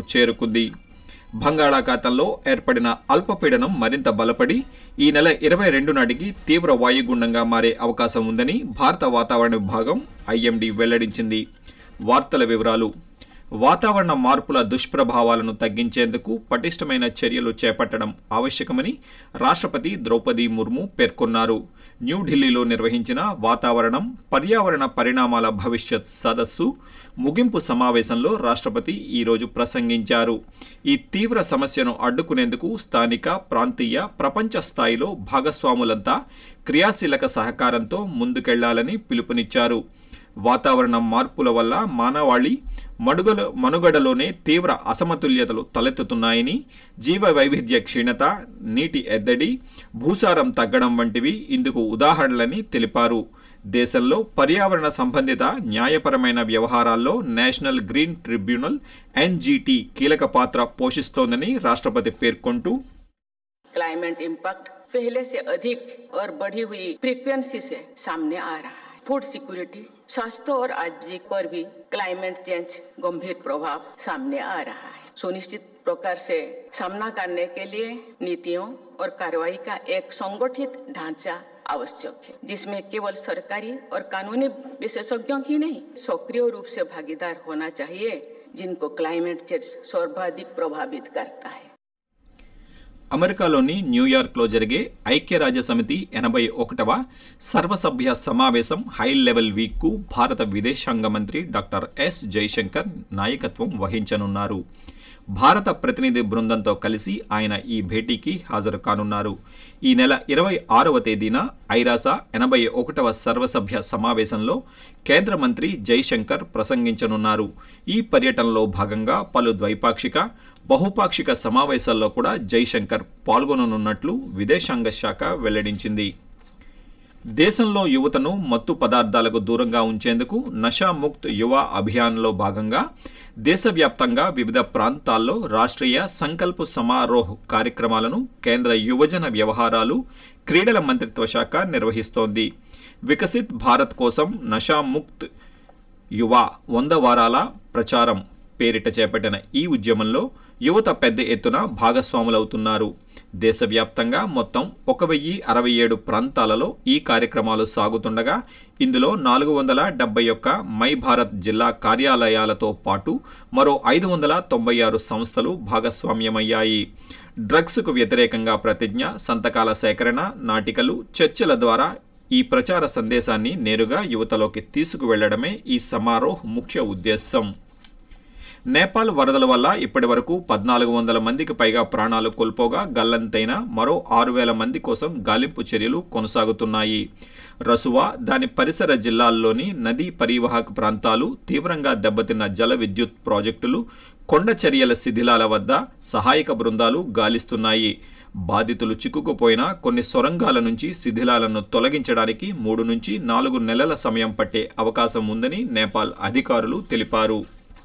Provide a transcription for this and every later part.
చేరుకుంది బంగాళాఖాతంలో ఏర్పడిన అల్పపీడనం మరింత బలపడి ఈ నెల ఇరవై రెండు నాటికి తీవ్ర వాయుగుండంగా మారే అవకాశం ఉందని భారత వాతావరణ విభాగం ఐఎండీ వెల్లడించింది వార్తల వివరాలు వాతావరణ మార్పుల దుష్ప్రభావాలను తగ్గించేందుకు పటిష్టమైన చర్యలు చేపట్టడం ఆవశ్యకమని రాష్ట్రపతి ద్రౌపది ముర్ము పేర్కొన్నారు న్యూఢిల్లీలో నిర్వహించిన వాతావరణం పర్యావరణ పరిణామాల భవిష్యత్ సదస్సు ముగింపు సమావేశంలో రాష్ట్రపతి ఈరోజు ప్రసంగించారు ఈ తీవ్ర సమస్యను అడ్డుకునేందుకు స్థానిక ప్రాంతీయ ప్రపంచ స్థాయిలో భాగస్వాములంతా క్రియాశీలక సహకారంతో ముందుకెళ్లాలని పిలుపునిచ్చారు వాతావరణ మార్పుల వల్ల మానవాళి మడుగల మనుగడలోనే తీవ్ర అసమతుల్యతలు తలెత్తుతున్నాయని జీవ వైవిధ్య క్షీణత నీటి ఎద్దడి భూసారం తగ్గడం వంటివి ఇందుకు ఉదాహరణలని తెలిపారు దేశంలో పర్యావరణ సంబంధిత న్యాయపరమైన వ్యవహారాల్లో నేషనల్ గ్రీన్ ట్రిబ్యునల్ ఎన్జీటీ కీలక పాత్ర పోషిస్తోందని రాష్ట్రపతి పేర్కొంటూ क्लाइमेट इम्पैक्ट पहले से अधिक और बढ़ी हुई फ्रीक्वेंसी से सामने आ रहा है फूड सिक्योरिटी स्वास्थ्य और आजीविक पर भी क्लाइमेट चेंज गंभीर प्रभाव सामने आ रहा है सुनिश्चित प्रकार से सामना करने के लिए नीतियों और कार्रवाई का एक संगठित ढांचा आवश्यक है जिसमें केवल सरकारी और कानूनी विशेषज्ञों ही नहीं सक्रिय रूप से भागीदार होना चाहिए जिनको क्लाइमेट चेंज सर्वाधिक प्रभावित करता है అమెరికాలోని న్యూయార్క్లో జరిగే ఐక్యరాజ్య సమితి ఎనభై ఒకటవ సర్వసభ్య సమావేశం హై లెవెల్ వీక్కు భారత విదేశాంగ మంత్రి డాక్టర్ ఎస్ జైశంకర్ నాయకత్వం వహించనున్నారు భారత ప్రతినిధి బృందంతో కలిసి ఆయన ఈ భేటీకి హాజరు కానున్నారు ఈ నెల ఇరవై ఆరవ తేదీన ఐరాస ఎనభై ఒకటవ సర్వసభ్య సమావేశంలో కేంద్ర మంత్రి జైశంకర్ ప్రసంగించనున్నారు ఈ పర్యటనలో భాగంగా పలు ద్వైపాక్షిక బహుపాక్షిక సమావేశాల్లో కూడా జైశంకర్ పాల్గొననున్నట్లు విదేశాంగ శాఖ వెల్లడించింది దేశంలో యువతను మత్తు పదార్థాలకు దూరంగా ఉంచేందుకు నషాముక్త్ యువ అభియాన్లో భాగంగా దేశవ్యాప్తంగా వివిధ ప్రాంతాల్లో రాష్ట్రీయ సంకల్ప్ సమారోహ్ కార్యక్రమాలను కేంద్ర యువజన వ్యవహారాలు క్రీడల మంత్రిత్వ శాఖ నిర్వహిస్తోంది వికసిత్ భారత్ కోసం నషాముక్త్ యువ వంద వారాల ప్రచారం పేరిట చేపట్టిన ఈ ఉద్యమంలో యువత పెద్ద ఎత్తున భాగస్వాములవుతున్నారు దేశవ్యాప్తంగా మొత్తం ఒక వెయ్యి అరవై ఏడు ప్రాంతాలలో ఈ కార్యక్రమాలు సాగుతుండగా ఇందులో నాలుగు వందల డెబ్బై ఒక్క మై భారత్ జిల్లా కార్యాలయాలతో పాటు మరో ఐదు వందల తొంభై ఆరు సంస్థలు భాగస్వామ్యమయ్యాయి డ్రగ్స్కు వ్యతిరేకంగా ప్రతిజ్ఞ సంతకాల సేకరణ నాటికలు చర్చల ద్వారా ఈ ప్రచార సందేశాన్ని నేరుగా యువతలోకి తీసుకువెళ్లడమే ఈ సమారోహ్ ముఖ్య ఉద్దేశం నేపాల్ వరదల వల్ల ఇప్పటి వరకు పద్నాలుగు వందల మందికి పైగా ప్రాణాలు కోల్పోగా గల్లంతైన మరో ఆరు వేల మంది కోసం గాలింపు చర్యలు కొనసాగుతున్నాయి రసువా దాని పరిసర జిల్లాల్లోని నదీ పరివాహక ప్రాంతాలు తీవ్రంగా దెబ్బతిన్న జల విద్యుత్ ప్రాజెక్టులు కొండ చర్యల శిథిలాల వద్ద సహాయక బృందాలు గాలిస్తున్నాయి బాధితులు చిక్కుకుపోయిన కొన్ని సొరంగాల నుంచి శిథిలాలను తొలగించడానికి మూడు నుంచి నాలుగు నెలల సమయం పట్టే అవకాశం ఉందని నేపాల్ అధికారులు తెలిపారు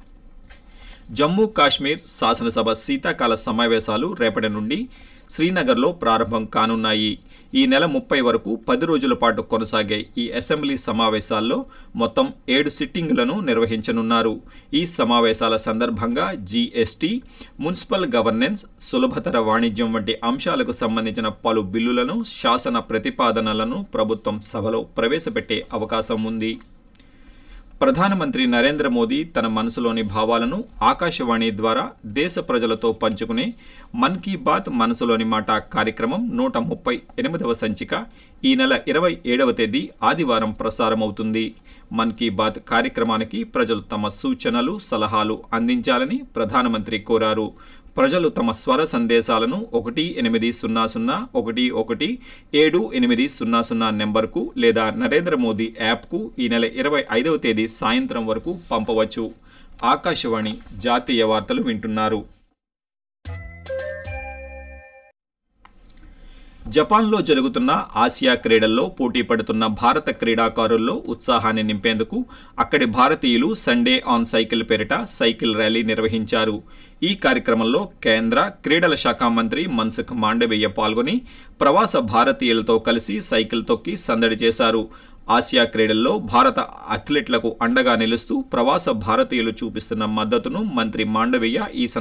జమ్మూ కాశ్మీర్ శాసనసభ శీతాకాల సమావేశాలు రేపటి నుండి శ్రీనగర్లో ప్రారంభం కానున్నాయి ఈ నెల ముప్పై వరకు పది రోజుల పాటు కొనసాగే ఈ అసెంబ్లీ సమావేశాల్లో మొత్తం ఏడు సిట్టింగులను నిర్వహించనున్నారు ఈ సమావేశాల సందర్భంగా జీఎస్టీ మున్సిపల్ గవర్నెన్స్ సులభతర వాణిజ్యం వంటి అంశాలకు సంబంధించిన పలు బిల్లులను శాసన ప్రతిపాదనలను ప్రభుత్వం సభలో ప్రవేశపెట్టే అవకాశం ఉంది ప్రధానమంత్రి నరేంద్ర మోదీ తన మనసులోని భావాలను ఆకాశవాణి ద్వారా దేశ ప్రజలతో పంచుకునే మన్ కీ బాత్ మనసులోని మాట కార్యక్రమం నూట ముప్పై ఎనిమిదవ సంచిక ఈ నెల ఇరవై ఏడవ తేదీ ఆదివారం ప్రసారమవుతుంది మన్ కీ బాత్ కార్యక్రమానికి ప్రజలు తమ సూచనలు సలహాలు అందించాలని ప్రధానమంత్రి కోరారు ప్రజలు తమ స్వర సందేశాలను ఒకటి ఎనిమిది సున్నా సున్నా ఒకటి ఒకటి ఏడు ఎనిమిది సున్నా సున్నా నెంబర్కు లేదా నరేంద్ర మోదీ యాప్కు ఈ నెల ఇరవై ఐదవ తేదీ సాయంత్రం వరకు పంపవచ్చు ఆకాశవాణి జాతీయ వార్తలు వింటున్నారు జపాన్లో జరుగుతున్న ఆసియా క్రీడల్లో పోటీ పడుతున్న భారత క్రీడాకారుల్లో ఉత్సాహాన్ని నింపేందుకు అక్కడి భారతీయులు సండే ఆన్ సైకిల్ పేరిట సైకిల్ ర్యాలీ నిర్వహించారు ఈ కార్యక్రమంలో కేంద్ర క్రీడల శాఖ మంత్రి మన్సుఖ్ మాండవీయ పాల్గొని ప్రవాస భారతీయులతో కలిసి సైకిల్ తొక్కి సందడి చేశారు ఆసియా క్రీడల్లో భారత అథ్లెట్లకు అండగా నిలుస్తూ ప్రవాస భారతీయులు చూపిస్తున్న మద్దతును మంత్రి మాండవీయ ఈ